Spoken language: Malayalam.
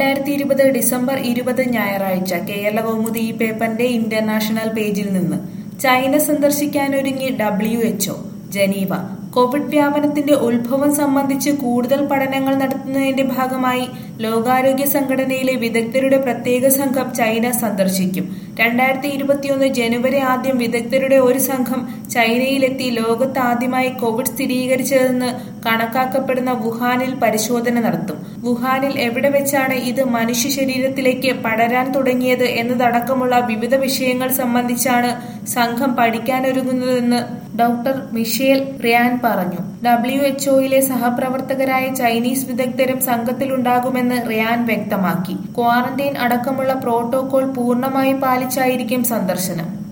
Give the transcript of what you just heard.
രണ്ടായിരത്തി ഇരുപത് ഡിസംബർ ഇരുപത് ഞായറാഴ്ച കേരള കൗമുദി ഈ പേപ്പറിന്റെ ഇന്റർനാഷണൽ പേജിൽ നിന്ന് ചൈന സന്ദർശിക്കാനൊരുങ്ങി ഡബ്ല്യു എച്ച്ഒ ജനീവ കോവിഡ് വ്യാപനത്തിന്റെ ഉത്ഭവം സംബന്ധിച്ച് കൂടുതൽ പഠനങ്ങൾ നടത്തുന്നതിന്റെ ഭാഗമായി ലോകാരോഗ്യ സംഘടനയിലെ വിദഗ്ധരുടെ പ്രത്യേക സംഘം ചൈന സന്ദർശിക്കും രണ്ടായിരത്തി ഇരുപത്തിയൊന്ന് ജനുവരി ആദ്യം വിദഗ്ധരുടെ ഒരു സംഘം ചൈനയിലെത്തി ലോകത്ത് ആദ്യമായി കോവിഡ് സ്ഥിരീകരിച്ചതെന്ന് കണക്കാക്കപ്പെടുന്ന വുഹാനിൽ പരിശോധന നടത്തും വുഹാനിൽ എവിടെ വെച്ചാണ് ഇത് മനുഷ്യ ശരീരത്തിലേക്ക് പടരാൻ തുടങ്ങിയത് എന്നതടക്കമുള്ള വിവിധ വിഷയങ്ങൾ സംബന്ധിച്ചാണ് സംഘം പഠിക്കാനൊരുങ്ങുന്നതെന്ന് ഡോക്ടർ മിഷേൽ റിയാൻ പറഞ്ഞു ഡബ്ല്യു എച്ച്ഒയിലെ സഹപ്രവർത്തകരായ ചൈനീസ് വിദഗ്ധരും സംഘത്തിലുണ്ടാകുമെന്ന് റിയാൻ വ്യക്തമാക്കി ക്വാറന്റൈൻ അടക്കമുള്ള പ്രോട്ടോകോൾ പൂർണ്ണമായി പാലിച്ചായിരിക്കും സന്ദർശനം